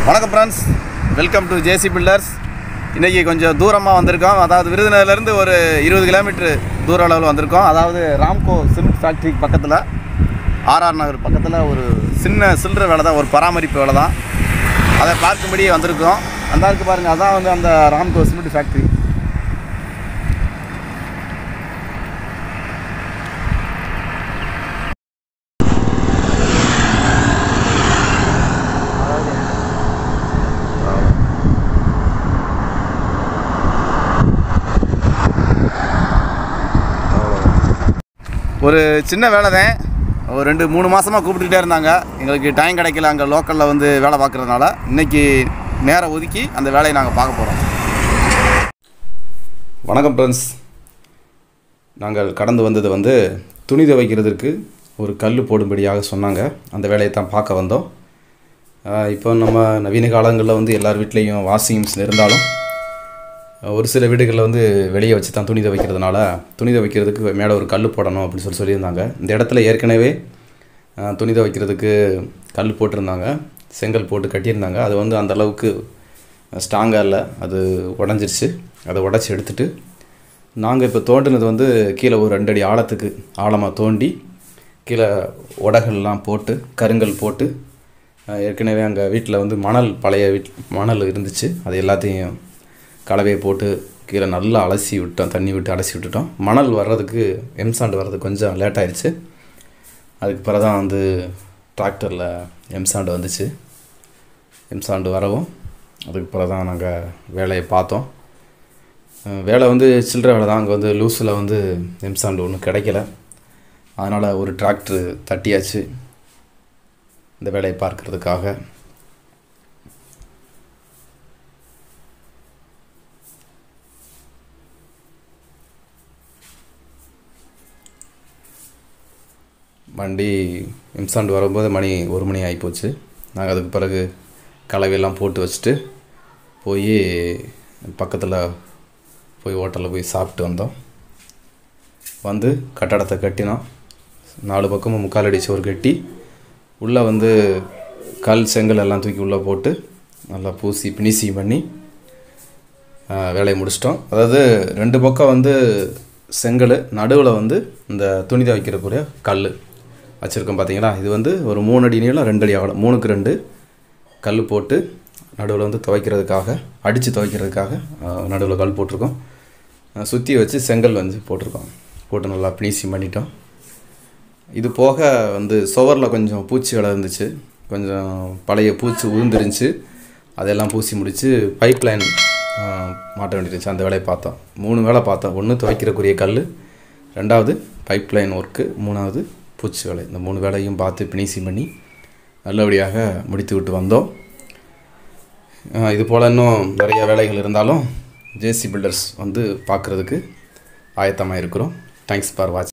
வணக்கம் friends welcome to JC builders இன்றைக்கி கொஞ்சம் தூரமாக வந்திருக்கோம் அதாவது விருதுநகர்லேருந்து ஒரு இருபது கிலோமீட்டர் தூர அளவில் வந்திருக்கோம் அதாவது ராம்கோ சிமெண்ட் ஃபேக்ட்ரி பக்கத்தில் ஆர்ஆர் நகர் பக்கத்தில் ஒரு சின்ன சில்லற வேலை தான் ஒரு பராமரிப்பு வேலை தான் அதை பார்க்கும்படி வந்திருக்கோம் அந்த இருக்கு பாருங்கள் அதான் வந்து அந்த ராம்கோ சிமெண்ட் ஃபேக்ட்ரி ஒரு சின்ன வேலை தான் ஒரு ரெண்டு மூணு மாதமாக கூப்பிட்டுக்கிட்டே இருந்தாங்க எங்களுக்கு டைம் கிடைக்கல அங்கே லோக்கலில் வந்து வேலை பார்க்குறதுனால இன்றைக்கி நேரம் ஒதுக்கி அந்த வேலையை நாங்கள் பார்க்க போகிறோம் வணக்கம் ஃப்ரெண்ட்ஸ் நாங்கள் கடந்து வந்தது வந்து துணி துவைக்கிறதுக்கு ஒரு கல் போடும்படியாக சொன்னாங்க அந்த வேலையை தான் பார்க்க வந்தோம் ஆஹ் இப்போ நம்ம நவீன காலங்களில் வந்து எல்லார் வீட்லேயும் வாஷிங் மிஷின் இருந்தாலும் ஒரு சில வீடுகளில் வந்து வெளியே வச்சு தான் துணி துவைக்கிறதுனால துணி துவைக்கிறதுக்கு மேலே ஒரு கல் போடணும் அப்படின்னு சொல்லி சொல்லியிருந்தாங்க இந்த இடத்துல ஏற்கனவே ஆஹ், துணி துவைக்கிறதுக்கு கல் போட்டிருந்தாங்க செங்கல் போட்டு கட்டியிருந்தாங்க அது வந்து அந்த அளவுக்கு ஸ்ட்ராங்காக இல்லை அது உடஞ்சிருச்சு அதை உடச்சி எடுத்துட்டு நாங்கள் இப்போ தோண்டினது வந்து கீழே ஒரு ரெண்டு அடி ஆழத்துக்கு ஆழமாக தோண்டி கீழே உடகள்லாம் போட்டு கருங்கல் போட்டு ஆஹ், ஏற்கனவே அங்கே வீட்டில் வந்து மணல் பழைய வீட் மணல் இருந்துச்சு அது எல்லாத்தையும் கலவையை போட்டு கீழே நல்லா அலசி விட்டோம் தண்ணி விட்டு அலசி விட்டுட்டோம் மணல் வர்றதுக்கு எம்சாண்டு வர்றதுக்கு கொஞ்சம் லேட் ஆயிடுச்சு அதுக்கு பிறகு தான் வந்து டிராக்டரில் எம்சாண்டு வந்துச்சு எம்சாண்டு வரவும் அதுக்கு பிறகு தான் நாங்கள் வேலையை பார்த்தோம் அஹ் வேலை வந்து சில்லற வேலை தான் அங்கே வந்து லூஸில் வந்து எம்சாண்டு ஒன்றும் கிடைக்கல அதனால் ஒரு டிராக்டர் தட்டியாச்சு இந்த வேலையை பார்க்கறதுக்காக வண்டி இம்சாண்டு வரும்போது மணி ஒரு மணி ஆகிப்போச்சு நாங்கள் அதுக்கு பிறகு கலவையெல்லாம் போட்டு வச்சுட்டு போய் பக்கத்தில் போய் ஹோட்டலில் போய் சாப்பிட்டு வந்தோம் வந்து கட்டடத்தை கட்டினோம் நாலு பக்கமும் முக்கால் அடி சோறு கட்டி உள்ளே வந்து கல் செங்கல் எல்லாம் தூக்கி உள்ளே போட்டு நல்லா பூசி பினிசிங் பண்ணி ஆ, வேலையை முடிச்சிட்டோம் அதாவது ரெண்டு பக்கம் வந்து செங்கல் நடுவில் வந்து இந்த துணி துவைக்கிறக்கூடிய கல் வச்சுருக்கோம் பார்த்தீங்களா இது வந்து ஒரு மூணு அடி நீளம் ரெண்டு அடி அகலம் மூணுக்கு ரெண்டு கல் போட்டு நடுவில் வந்து துவைக்கிறதுக்காக அடித்து துவைக்கிறதுக்காக நடுவில் கல் போட்டிருக்கோம் சுற்றி வச்சு செங்கல் வந்து போட்டிருக்கோம் போட்டு நல்லா ஃபினிஷிங் பண்ணிட்டோம் இது போக வந்து சுவரில் கொஞ்சம் பூச்சி வேலை இருந்துச்சு கொஞ்சம் பழைய பூச்சி உளுந்துருந்துச்சு அதெல்லாம் பூசி முடித்து பைப் லைன் மாட்ட வேண்டியிருந்துச்சு அந்த வேலையை பார்த்தோம் மூணு வேலை பார்த்தோம் ஒன்று துவைக்கிறக்குரிய கல் ரெண்டாவது பைப் லைன் ஒர்க்கு மூணாவது பூச்சி வேலை இந்த மூணு வேலையும் பார்த்து ஃபினிஷிங் பண்ணி நல்லபடியாக முடித்து விட்டு வந்தோம் ஆஹ் இது போல் இன்னும் நிறைய வேலைகள் இருந்தாலும் ஜேசி பில்டர்ஸ் வந்து பார்க்குறதுக்கு ஆயத்தமாக இருக்கிறோம் தேங்க்ஸ் ஃபார் வாட்ச்